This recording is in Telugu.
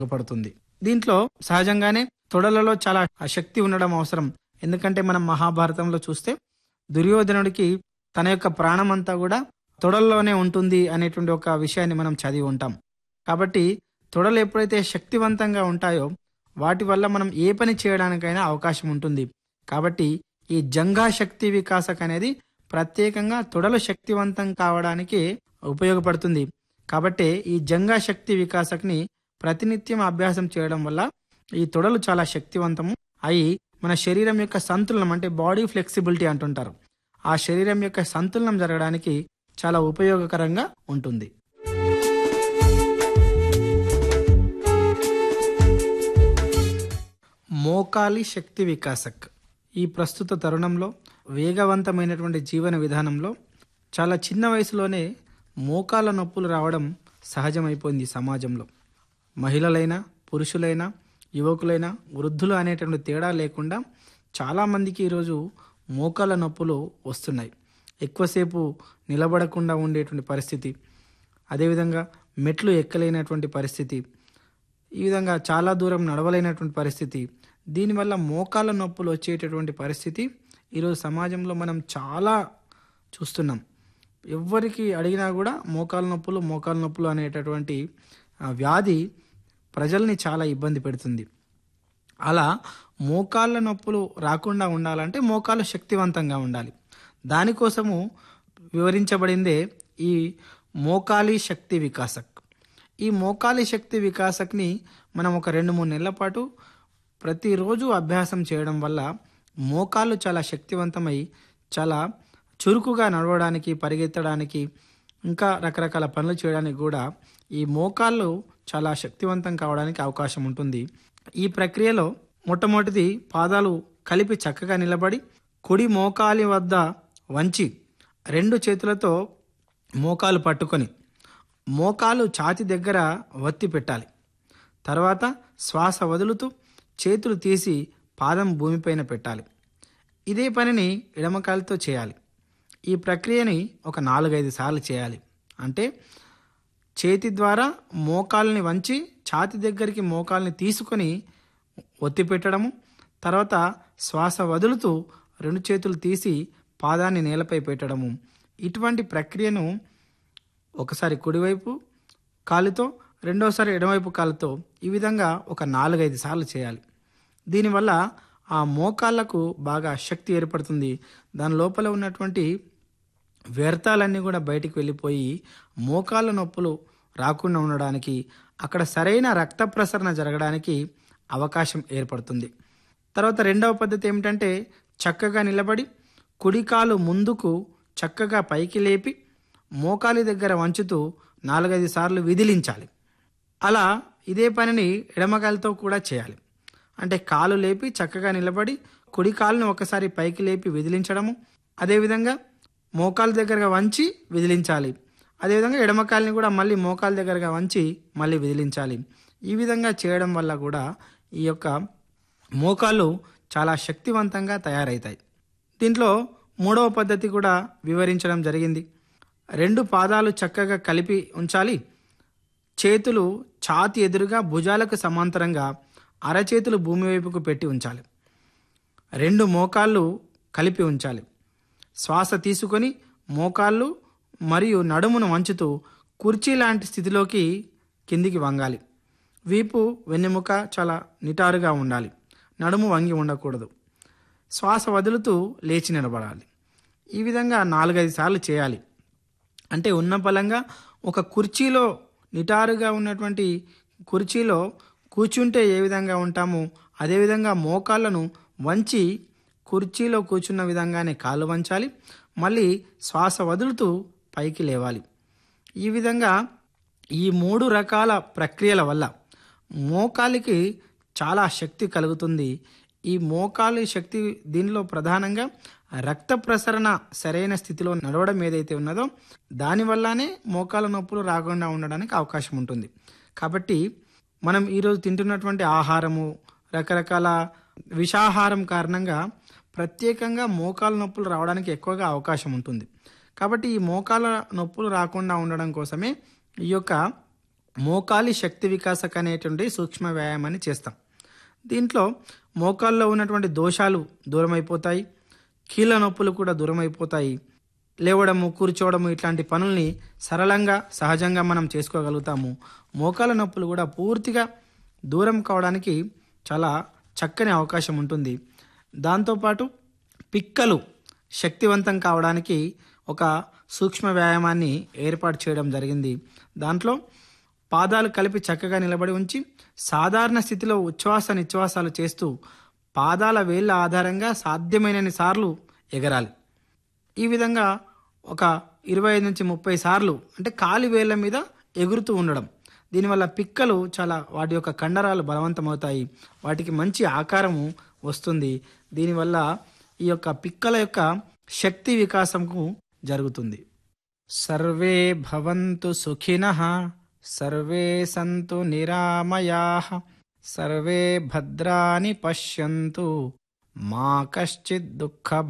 పడుతుంది దీంట్లో సహజంగానే తొడలలో చాలా శక్తి ఉండడం అవసరం ఎందుకంటే మనం మహాభారతంలో చూస్తే దుర్యోధనుడికి తన యొక్క ప్రాణం అంతా కూడా తొడల్లోనే ఉంటుంది అనేటువంటి ఒక విషయాన్ని మనం చదివి ఉంటాం కాబట్టి తొడలు ఎప్పుడైతే శక్తివంతంగా ఉంటాయో వాటి వల్ల మనం ఏ పని చేయడానికైనా అవకాశం ఉంటుంది కాబట్టి ఈ జంఘా శక్తి వికాసక్ అనేది ప్రత్యేకంగా తొడలు శక్తివంతం కావడానికి ఉపయోగపడుతుంది కాబట్టి ఈ జంఘా శక్తి వికాసక్ని ప్రతినిత్యం అభ్యాసం చేయడం వల్ల ఈ తొడలు చాలా శక్తివంతము అయి మన శరీరం యొక్క సంతులనం అంటే బాడీ ఫ్లెక్సిబిలిటీ అంటుంటారు ఆ శరీరం యొక్క సంతులనం జరగడానికి చాలా ఉపయోగకరంగా ఉంటుంది మోకాలి శక్తి వికాసక్ ఈ ప్రస్తుత తరుణంలో వేగవంతమైనటువంటి జీవన విధానంలో చాలా చిన్న వయసులోనే మోకాల నొప్పులు రావడం సహజమైపోయింది సమాజంలో మహిళలైనా పురుషులైనా యువకులైనా వృద్ధులు అనేటువంటి తేడా లేకుండా చాలామందికి ఈరోజు మోకాల నొప్పులు వస్తున్నాయి ఎక్కువసేపు నిలబడకుండా ఉండేటువంటి పరిస్థితి అదేవిధంగా మెట్లు ఎక్కలేనటువంటి పరిస్థితి ఈ విధంగా చాలా దూరం నడవలేనటువంటి పరిస్థితి దీనివల్ల మోకాల నొప్పులు వచ్చేటటువంటి పరిస్థితి ఈరోజు సమాజంలో మనం చాలా చూస్తున్నాం ఎవరికి అడిగినా కూడా మోకాల నొప్పులు మోకాల నొప్పులు అనేటటువంటి ఆ, వ్యాధి ప్రజల్ని చాలా ఇబ్బంది పెడుతుంది అలా మోకాళ్ళ నొప్పులు రాకుండా ఉండాలంటే మోకాలు శక్తివంతంగా ఉండాలి దానికోసము వివరించబడిందే ఈ మోకాలి శక్తి వికాసక్ ఈ మోకాలి శక్తి వికాసక్ని మనం ఒక రెండు మూడు నెలల పాటు ప్రతిరోజు అభ్యాసం చేయడం వల్ల మోకాళ్ళు చాలా శక్తివంతమై చాలా చురుకుగా నడవడానికి పరిగెత్తడానికి ఇంకా రకరకాల పనులు చేయడానికి కూడా ఈ మోకాళ్ళు చాలా శక్తివంతం కావడానికి అవకాశం ఉంటుంది ఈ ప్రక్రియలో మొట్టమొదటిది పాదాలు కలిపి చక్కగా నిలబడి కుడి మోకాలి వద్ద వంచి రెండు చేతులతో మోకాలు పట్టుకొని మోకాలు ఛాతి దగ్గర వత్తి పెట్టాలి తర్వాత శ్వాస వదులుతూ చేతులు తీసి పాదం భూమిపైన పెట్టాలి ఇదే పనిని ఎడమకాలతో చేయాలి ఈ ప్రక్రియని ఒక నాలుగైదు సార్లు చేయాలి అంటే చేతి ద్వారా మోకాల్ని వంచి ఛాతి దగ్గరికి మోకాల్ని తీసుకొని ఒత్తి పెట్టడము తర్వాత శ్వాస వదులుతూ రెండు చేతులు తీసి పాదాన్ని నేలపై పెట్టడము ఇటువంటి ప్రక్రియను ఒకసారి కుడివైపు కాలుతో రెండోసారి ఎడమవైపు కాలుతో ఈ విధంగా ఒక నాలుగైదు సార్లు చేయాలి దీనివల్ల ఆ మోకాళ్ళకు బాగా శక్తి ఏర్పడుతుంది దాని లోపల ఉన్నటువంటి వ్యర్థాలన్నీ కూడా బయటికి వెళ్ళిపోయి మోకాళ్ళ నొప్పులు రాకుండా ఉండడానికి అక్కడ సరైన రక్త ప్రసరణ జరగడానికి అవకాశం ఏర్పడుతుంది తర్వాత రెండవ పద్ధతి ఏమిటంటే చక్కగా నిలబడి కుడికాలు ముందుకు చక్కగా పైకి లేపి మోకాలి దగ్గర వంచుతూ నాలుగైదు సార్లు విదిలించాలి అలా ఇదే పనిని ఎడమకాలతో కూడా చేయాలి అంటే కాలు లేపి చక్కగా నిలబడి కుడి కాలును ఒకసారి పైకి లేపి విదిలించడము అదేవిధంగా మోకాలు దగ్గరగా వంచి విదిలించాలి అదేవిధంగా ఎడమకాలని కూడా మళ్ళీ మోకాలు దగ్గరగా వంచి మళ్ళీ విదిలించాలి ఈ విధంగా చేయడం వల్ల కూడా ఈ యొక్క మోకాళ్ళు చాలా శక్తివంతంగా తయారవుతాయి దీంట్లో మూడవ పద్ధతి కూడా వివరించడం జరిగింది రెండు పాదాలు చక్కగా కలిపి ఉంచాలి చేతులు ఛాతి ఎదురుగా భుజాలకు సమాంతరంగా అరచేతులు భూమి వైపుకు పెట్టి ఉంచాలి రెండు మోకాళ్ళు కలిపి ఉంచాలి శ్వాస తీసుకొని మోకాళ్ళు మరియు నడుమును వంచుతూ కుర్చీ లాంటి స్థితిలోకి కిందికి వంగాలి వీపు వెన్నెముక చాలా నిటారుగా ఉండాలి నడుము వంగి ఉండకూడదు శ్వాస వదులుతూ లేచి నిలబడాలి ఈ విధంగా నాలుగైదు సార్లు చేయాలి అంటే ఉన్న బలంగా ఒక కుర్చీలో నిటారుగా ఉన్నటువంటి కుర్చీలో కూర్చుంటే ఏ విధంగా ఉంటామో అదేవిధంగా మోకాళ్ళను వంచి కుర్చీలో కూర్చున్న విధంగానే కాళ్ళు వంచాలి మళ్ళీ శ్వాస వదులుతూ పైకి లేవాలి ఈ విధంగా ఈ మూడు రకాల ప్రక్రియల వల్ల మోకాలికి చాలా శక్తి కలుగుతుంది ఈ మోకాలి శక్తి దీనిలో ప్రధానంగా రక్త ప్రసరణ సరైన స్థితిలో నడవడం ఏదైతే ఉన్నదో దానివల్లనే మోకాల నొప్పులు రాకుండా ఉండడానికి అవకాశం ఉంటుంది కాబట్టి మనం ఈరోజు తింటున్నటువంటి ఆహారము రకరకాల విషాహారం కారణంగా ప్రత్యేకంగా మోకాల నొప్పులు రావడానికి ఎక్కువగా అవకాశం ఉంటుంది కాబట్టి ఈ మోకాల నొప్పులు రాకుండా ఉండడం కోసమే ఈ యొక్క మోకాలి శక్తి వికాసక అనేటువంటి సూక్ష్మ వ్యాయామాన్ని చేస్తాం దీంట్లో మోకాల్లో ఉన్నటువంటి దోషాలు దూరమైపోతాయి కీళ్ళ నొప్పులు కూడా దూరమైపోతాయి లేవడము కూర్చోవడము ఇట్లాంటి పనుల్ని సరళంగా సహజంగా మనం చేసుకోగలుగుతాము మోకాల నొప్పులు కూడా పూర్తిగా దూరం కావడానికి చాలా చక్కని అవకాశం ఉంటుంది దాంతోపాటు పిక్కలు శక్తివంతం కావడానికి ఒక సూక్ష్మ వ్యాయామాన్ని ఏర్పాటు చేయడం జరిగింది దాంట్లో పాదాలు కలిపి చక్కగా నిలబడి ఉంచి సాధారణ స్థితిలో ఉచ్ఛ్వాస నిశ్వాసాలు చేస్తూ పాదాల వేళ్ళ ఆధారంగా సాధ్యమైనన్ని సార్లు ఎగరాలి ఈ విధంగా ఒక ఇరవై ఐదు నుంచి ముప్పై సార్లు అంటే కాలి వేళ్ళ మీద ఎగురుతూ ఉండడం దీనివల్ల పిక్కలు చాలా వాటి యొక్క కండరాలు బలవంతమవుతాయి వాటికి మంచి ఆకారము వస్తుంది దీనివల్ల ఈ యొక్క పిక్కల యొక్క శక్తి వికాసంకు జరుగుతుంది సర్వే భవంతు సుఖినః సర్వే సంతు నిరామయాః సర్వే భద్రాని పశ్యంతు మా కశ్చిత్ దుఃఖ